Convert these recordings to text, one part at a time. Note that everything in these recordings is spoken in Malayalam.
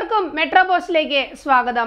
ഏവർക്കും മെട്രോ പോസ്റ്റിലേക്ക് സ്വാഗതം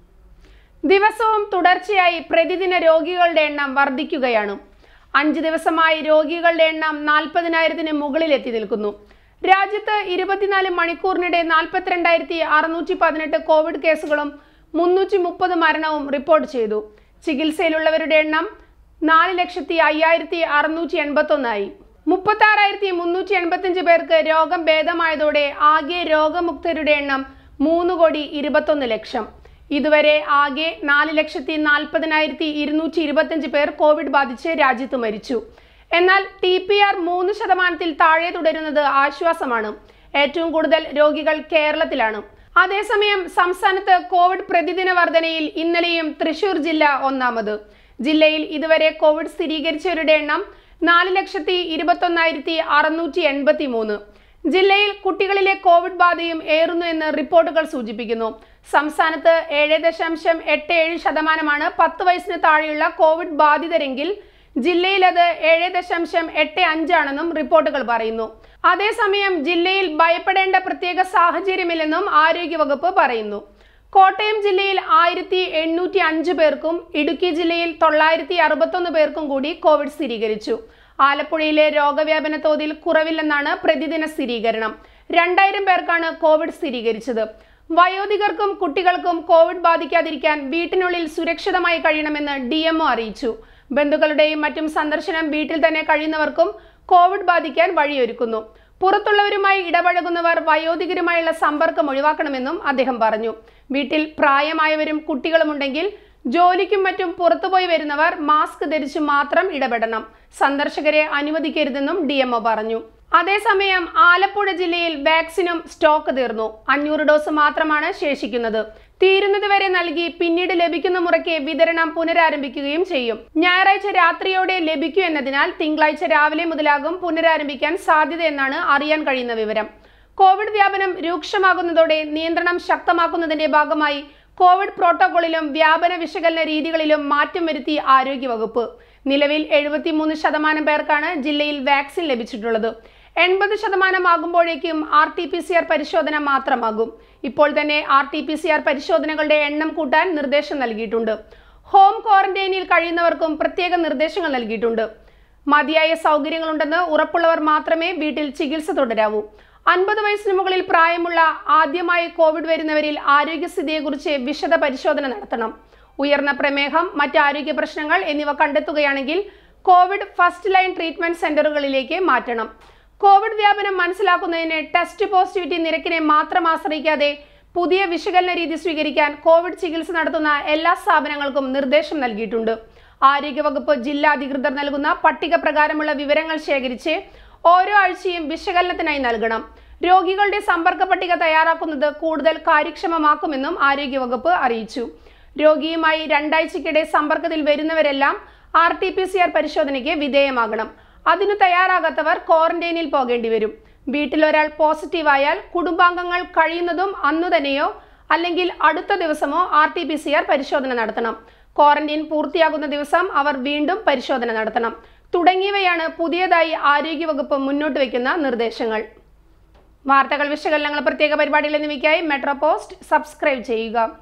ദിവസവും തുടർച്ചയായി പ്രതിദിന രോഗികളുടെ എണ്ണം വർദ്ധിക്കുകയാണ് അഞ്ച് ദിവസമായി രോഗികളുടെ എണ്ണം നാൽപ്പതിനായിരത്തിന് മുകളിൽ എത്തി നിൽക്കുന്നു രാജ്യത്ത് ഇരുപത്തിനാല് മണിക്കൂറിനിടെ നാൽപ്പത്തിരണ്ടായിരത്തി അറുന്നൂറ്റി പതിനെട്ട് കോവിഡ് കേസുകളും മുന്നൂറ്റി മുപ്പത് മരണവും റിപ്പോർട്ട് ചെയ്തു ചികിത്സയിലുള്ളവരുടെ എണ്ണം നാല് ലക്ഷത്തി അയ്യായിരത്തി അറുന്നൂറ്റി എൺപത്തൊന്നായി മുപ്പത്തി ആറായിരത്തി മുന്നൂറ്റി എൺപത്തിയഞ്ച് പേർക്ക് രോഗം ഭേദമായതോടെ ആകെ രോഗമുക്തരുടെ എണ്ണം മൂന്ന് കോടി ഇരുപത്തൊന്ന് ലക്ഷം ഇതുവരെ ആകെ നാല് ലക്ഷത്തി നാൽപ്പതിനായിരത്തി ഇരുന്നൂറ്റി ഇരുപത്തിയഞ്ച് പേർ കോവിഡ് ബാധിച്ച് രാജ്യത്ത് മരിച്ചു എന്നാൽ ടി പി ആർ മൂന്ന് ശതമാനത്തിൽ താഴെ തുടരുന്നത് ആശ്വാസമാണ് ഏറ്റവും കൂടുതൽ രോഗികൾ കേരളത്തിലാണ് അതേസമയം സംസ്ഥാനത്ത് കോവിഡ് പ്രതിദിന വർധനയിൽ ഇന്നലെയും തൃശൂർ ജില്ല ഒന്നാമത് ജില്ലയിൽ ഇതുവരെ കോവിഡ് സ്ഥിരീകരിച്ചവരുടെ എണ്ണം നാല് ലക്ഷത്തി ഇരുപത്തൊന്നായിരത്തി അറുന്നൂറ്റി എൺപത്തി മൂന്ന് ജില്ലയിൽ കുട്ടികളിലെ കോവിഡ് ബാധയും ഏറുന്നു എന്ന് റിപ്പോർട്ടുകൾ സൂചിപ്പിക്കുന്നു സംസ്ഥാനത്ത് ഏഴ് ദശാംശം എട്ട് ഏഴ് ശതമാനമാണ് പത്ത് വയസ്സിന് താഴെയുള്ള കോവിഡ് ബാധിതരെങ്കിൽ ജില്ലയിൽ അത് ഏഴ് ദശാംശം എട്ട് അഞ്ചാണെന്നും റിപ്പോർട്ടുകൾ പറയുന്നു അതേസമയം ജില്ലയിൽ ഭയപ്പെടേണ്ട പ്രത്യേക സാഹചര്യമില്ലെന്നും ആരോഗ്യവകുപ്പ് പറയുന്നു കോട്ടയം ജില്ലയിൽ ആയിരത്തി എണ്ണൂറ്റി അഞ്ച് പേർക്കും ഇടുക്കി ജില്ലയിൽ തൊള്ളായിരത്തി അറുപത്തൊന്ന് പേർക്കും കൂടി കോവിഡ് സ്ഥിരീകരിച്ചു ആലപ്പുഴയിലെ രോഗവ്യാപന തോതിൽ കുറവില്ലെന്നാണ് പ്രതിദിന സ്ഥിരീകരണം രണ്ടായിരം പേർക്കാണ് കോവിഡ് സ്ഥിരീകരിച്ചത് വയോധികർക്കും കുട്ടികൾക്കും കോവിഡ് ബാധിക്കാതിരിക്കാൻ വീട്ടിനുള്ളിൽ സുരക്ഷിതമായി കഴിയണമെന്ന് ഡി അറിയിച്ചു ബന്ധുക്കളുടെയും മറ്റും സന്ദർശനം വീട്ടിൽ തന്നെ കഴിയുന്നവർക്കും കോവിഡ് ബാധിക്കാൻ വഴിയൊരുക്കുന്നു പുറത്തുള്ളവരുമായി ഇടപഴകുന്നവർ വയോധികരുമായുള്ള സമ്പർക്കം ഒഴിവാക്കണമെന്നും അദ്ദേഹം പറഞ്ഞു വീട്ടിൽ പ്രായമായവരും കുട്ടികളുമുണ്ടെങ്കിൽ ജോലിക്കും മറ്റും പുറത്തുപോയി വരുന്നവർ മാസ്ക് ധരിച്ച് മാത്രം ഇടപെടണം സന്ദർശകരെ അനുവദിക്കരുതെന്നും ഡി പറഞ്ഞു അതേസമയം ആലപ്പുഴ ജില്ലയിൽ വാക്സിനും സ്റ്റോക്ക് തീർന്നു അഞ്ഞൂറ് ഡോസ് മാത്രമാണ് ശേഷിക്കുന്നത് തീരുന്നത് വരെ നൽകി പിന്നീട് ലഭിക്കുന്ന മുറയ്ക്ക് വിതരണം പുനരാരംഭിക്കുകയും ചെയ്യും ഞായറാഴ്ച രാത്രിയോടെ ലഭിക്കൂ എന്നതിനാൽ തിങ്കളാഴ്ച രാവിലെ മുതലാകും പുനരാരംഭിക്കാൻ സാധ്യതയെന്നാണ് അറിയാൻ കഴിയുന്ന വിവരം കോവിഡ് വ്യാപനം രൂക്ഷമാകുന്നതോടെ നിയന്ത്രണം ശക്തമാക്കുന്നതിന്റെ ഭാഗമായി കോവിഡ് പ്രോട്ടോകോളിലും വ്യാപന വിശകലന രീതികളിലും മാറ്റം വരുത്തി ആരോഗ്യവകുപ്പ് നിലവിൽ എഴുപത്തിമൂന്ന് ശതമാനം പേർക്കാണ് ജില്ലയിൽ വാക്സിൻ ലഭിച്ചിട്ടുള്ളത് എൺപത് ശതമാനമാകുമ്പോഴേക്കും R T P C R പരിശോധന മാത്രമാകും ഇപ്പോൾ തന്നെ R T P C R പരിശോധനകളുടെ എണ്ണം കൂട്ടാൻ നിർദ്ദേശം നൽകിയിട്ടുണ്ട് ഹോം ക്വാറന്റൈനിൽ കഴിയുന്നവർക്കും പ്രത്യേക നിർദ്ദേശങ്ങൾ നൽകിയിട്ടുണ്ട് മതിയായ സൗകര്യങ്ങളുണ്ടെന്ന് ഉറപ്പുള്ളവർ മാത്രമേ വീട്ടിൽ ചികിത്സ തുടരാവൂ അൻപത് വയസ്സിന് മുകളിൽ പ്രായമുള്ള ആദ്യമായി കോവിഡ് വരുന്നവരിൽ ആരോഗ്യസ്ഥിതിയെക്കുറിച്ച് വിശദ പരിശോധന നടത്തണം ഉയർന്ന പ്രമേഹം മറ്റ് ആരോഗ്യ പ്രശ്നങ്ങൾ എന്നിവ കണ്ടെത്തുകയാണെങ്കിൽ കോവിഡ് ഫസ്റ്റ് ലൈൻ ട്രീറ്റ്മെന്റ് സെന്ററുകളിലേക്ക് മാറ്റണം കോവിഡ് വ്യാപനം മനസ്സിലാക്കുന്നതിന് ടെസ്റ്റ് പോസിറ്റിവിറ്റി നിരക്കിനെ മാത്രം ആശ്രയിക്കാതെ പുതിയ വിശകലന രീതി സ്വീകരിക്കാൻ കോവിഡ് ചികിത്സ നടത്തുന്ന എല്ലാ സ്ഥാപനങ്ങൾക്കും നിർദ്ദേശം നൽകിയിട്ടുണ്ട് ആരോഗ്യവകുപ്പ് ജില്ലാ അധികൃതർ നൽകുന്ന പട്ടിക പ്രകാരമുള്ള വിവരങ്ങൾ ശേഖരിച്ച് ഓരോ ആഴ്ചയും വിശകലനത്തിനായി നൽകണം രോഗികളുടെ സമ്പർക്ക പട്ടിക തയ്യാറാക്കുന്നത് കൂടുതൽ കാര്യക്ഷമമാക്കുമെന്നും ആരോഗ്യവകുപ്പ് അറിയിച്ചു രോഗിയുമായി രണ്ടാഴ്ചക്കിടെ സമ്പർക്കത്തിൽ വരുന്നവരെല്ലാം R T P C R പരിശോധനയ്ക്ക് വിധേയമാകണം അതിനു തയ്യാറാകാത്തവർ ക്വാറന്റൈനിൽ പോകേണ്ടി വരും വീട്ടിൽ ഒരാൾ പോസിറ്റീവായാൽ കുടുംബാംഗങ്ങൾ കഴിയുന്നതും അന്നു തന്നെയോ അല്ലെങ്കിൽ അടുത്ത ദിവസമോ R T P C R പരിശോധന നടത്തണം ക്വാറന്റൈൻ പൂർത്തിയാകുന്ന ദിവസം അവർ വീണ്ടും പരിശോധന നടത്തണം തുടങ്ങിയവയാണ് പുതിയതായി ആരോഗ്യവകുപ്പ് മുന്നോട്ട് വയ്ക്കുന്ന നിർദ്ദേശങ്ങൾ വാർത്തകൾ വിശകലനങ്ങൾ പ്രത്യേക പരിപാടികൾ എന്നിവയ്ക്കായി മെട്രോ പോസ്റ്റ് സബ്സ്ക്രൈബ് ചെയ്യുക